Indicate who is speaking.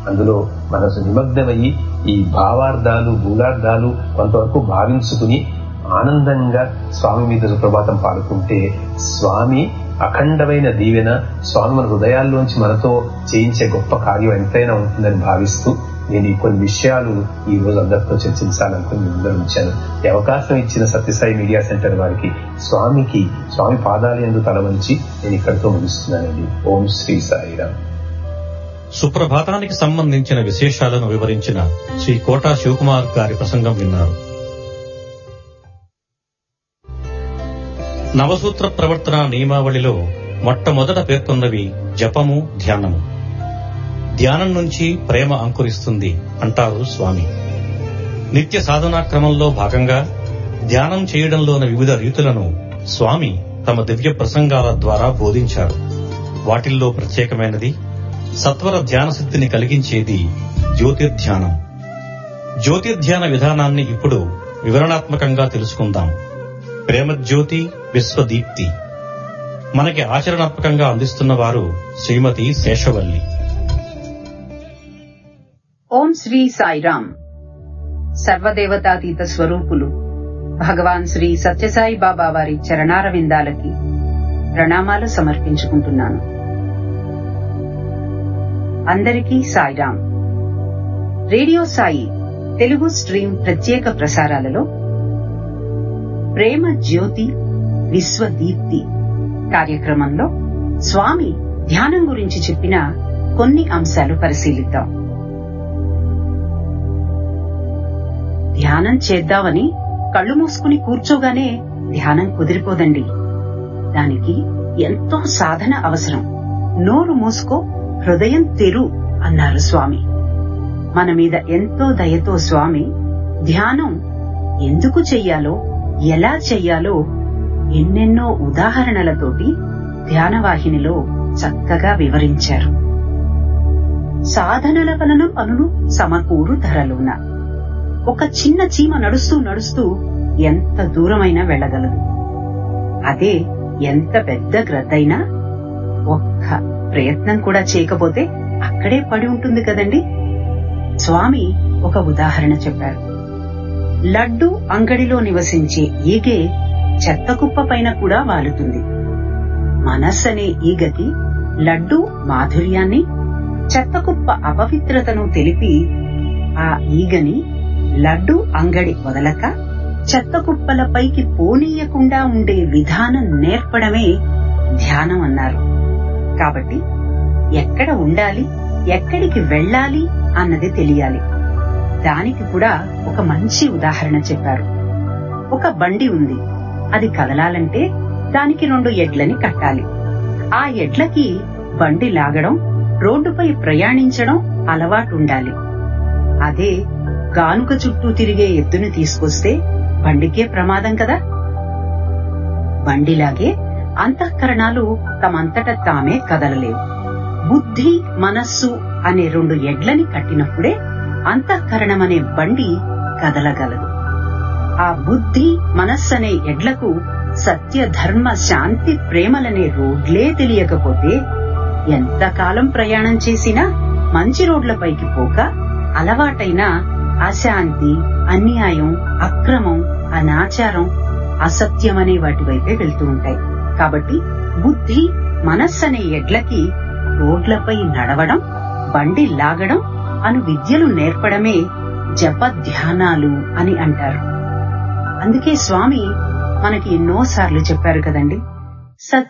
Speaker 1: అందులో మనసు నిమగ్నమయ్యి ఈ భావార్థాలు మూలార్థాలు కొంతవరకు భావించుకుని ఆనందంగా స్వామి మీద సుప్రభాతం పాడుకుంటే స్వామి అఖండమైన దీవెన స్వామి మన హృదయాల్లోంచి మనతో చేయించే గొప్ప కార్యం ఎంతైనా ఉంటుందని భావిస్తూ నేను ఈ కొన్ని విషయాలు ఈ రోజు అందరితో చర్చించాలనుకుని మీ ముందర ఉంచాను ఈ అవకాశం ఇచ్చిన సత్యసాయి మీడియా సెంటర్ వారికి స్వామికి స్వామి పాదాలు ఎందు తలవంచి నేను ఇక్కడితో ముగిస్తున్నానండి ఓం శ్రీ సాయిరామ్
Speaker 2: సుప్రభాతానికి సంబంధించిన విశేషాలను వివరించిన శ్రీ కోటా శివకుమార్ గారి ప్రసంగం విన్నారు నవసూత్ర ప్రవర్తన నియమావళిలో మొట్టమొదట పేర్కొన్నవి జపము ధ్యానము ధ్యానం నుంచి ప్రేమ అంకురిస్తుంది అంటారు స్వామి నిత్య సాధనా క్రమంలో భాగంగా ధ్యానం చేయడంలోని వివిధ రీతులను స్వామి తమ దివ్య ప్రసంగాల ద్వారా బోధించారు వాటిల్లో ప్రత్యేకమైనది సత్వర ధ్యాన సిద్ధిని కలిగించేది జ్యోతిర్ధ్యానం జ్యోతిర్ధ్యాన విధానాన్ని ఇప్పుడు వివరణాత్మకంగా తెలుసుకుందాం ప్రేమజ్యోతి విశ్వదీప్తి మనకి ఆచరణాత్మకంగా అందిస్తున్న వారు శ్రీమతి శేషవల్లి
Speaker 3: ఓం శ్రీ సాయిరామ్ సర్వదేవతాతీత స్వరూపులు భగవాన్ శ్రీ సత్యసాయి బాబా వారి చరణారవిందాలకి ప్రణామాలు సమర్పించుకుంటున్నాను అందరికీ సాయిరామ్ రేడియో సాయి తెలుగు స్ట్రీమ్ ప్రత్యేక ప్రసారాలలో ప్రేమ జ్యోతి విశ్వదీప్తి కార్యక్రమంలో స్వామి ధ్యానం గురించి చెప్పిన కొన్ని అంశాలు పరిశీలిద్దాం ధ్యానం చేద్దామని కళ్ళు మూసుకుని కూర్చోగానే ధ్యానం కుదిరిపోదండి దానికి ఎంతో సాధన అవసరం నోరు మూసుకో హృదయం తెరు అన్నారు స్వామి మన మీద ఎంతో దయతో స్వామి ధ్యానం ఎందుకు చెయ్యాలో ఎలా చెయ్యాలో ఎన్నెన్నో ఉదాహరణలతోటి ధ్యానవాహినిలో చక్కగా వివరించారు సాధనల వలన పనులు సమకూరు ధరలున ఒక చిన్న చీమ నడుస్తూ నడుస్తూ ఎంత దూరమైనా వెళ్ళగలదు అదే ఎంత పెద్ద గ్రద్దైనా ఒక్క ప్రయత్నం కూడా చేయకపోతే అక్కడే పడి ఉంటుంది కదండి స్వామి ఒక ఉదాహరణ చెప్పారు లడ్డు అంగడిలో నివసించే ఈగే చెత్త కుప్ప పైన కూడా వాలుతుంది మనస్సనే ఈగకి లడ్డు మాధుర్యాన్ని చెత్త కుప్ప అపవిత్రతను తెలిపి ఆ ఈగని లడ్డు అంగడి వదలక చెత్త కుప్పలపైకి పోనీయకుండా ఉండే విధానం నేర్పడమే ధ్యానం అన్నారు కాబట్టి ఎక్కడ ఉండాలి ఎక్కడికి వెళ్ళాలి అన్నది తెలియాలి దానికి కూడా ఒక మంచి ఉదాహరణ చెప్పారు ఒక బండి ఉంది అది కదలాలంటే దానికి రెండు ఎడ్లని కట్టాలి ఆ ఎడ్లకి బండి లాగడం రోడ్డుపై ప్రయాణించడం అలవాటుండాలి అదే గానుక చుట్టూ తిరిగే ఎద్దును తీసుకొస్తే బండికే ప్రమాదం కదా బండిలాగే అంతఃకరణాలు తమంతట తామే కదలలేవు బుద్ధి మనస్సు అనే రెండు ఎడ్లని కట్టినప్పుడే అంతఃకరణమనే బండి కదలగలదు ఆ బుద్ధి మనస్సనే ఎడ్లకు సత్య ధర్మ శాంతి ప్రేమలనే రోడ్లే తెలియకపోతే ఎంతకాలం ప్రయాణం చేసినా మంచి రోడ్లపైకి పోక అలవాటైన అశాంతి అన్యాయం అక్రమం అనాచారం అసత్యమనే వాటి వైపే వెళ్తూ ఉంటాయి కాబట్టి బుద్ధి మనస్సనే ఎడ్లకి రోడ్లపై నడవడం బండి లాగడం అను విద్యలు నేర్పడమే జప ధ్యానాలు అని అంటారు అందుకే స్వామి మనకి ఎన్నోసార్లు చెప్పారు కదండి సత్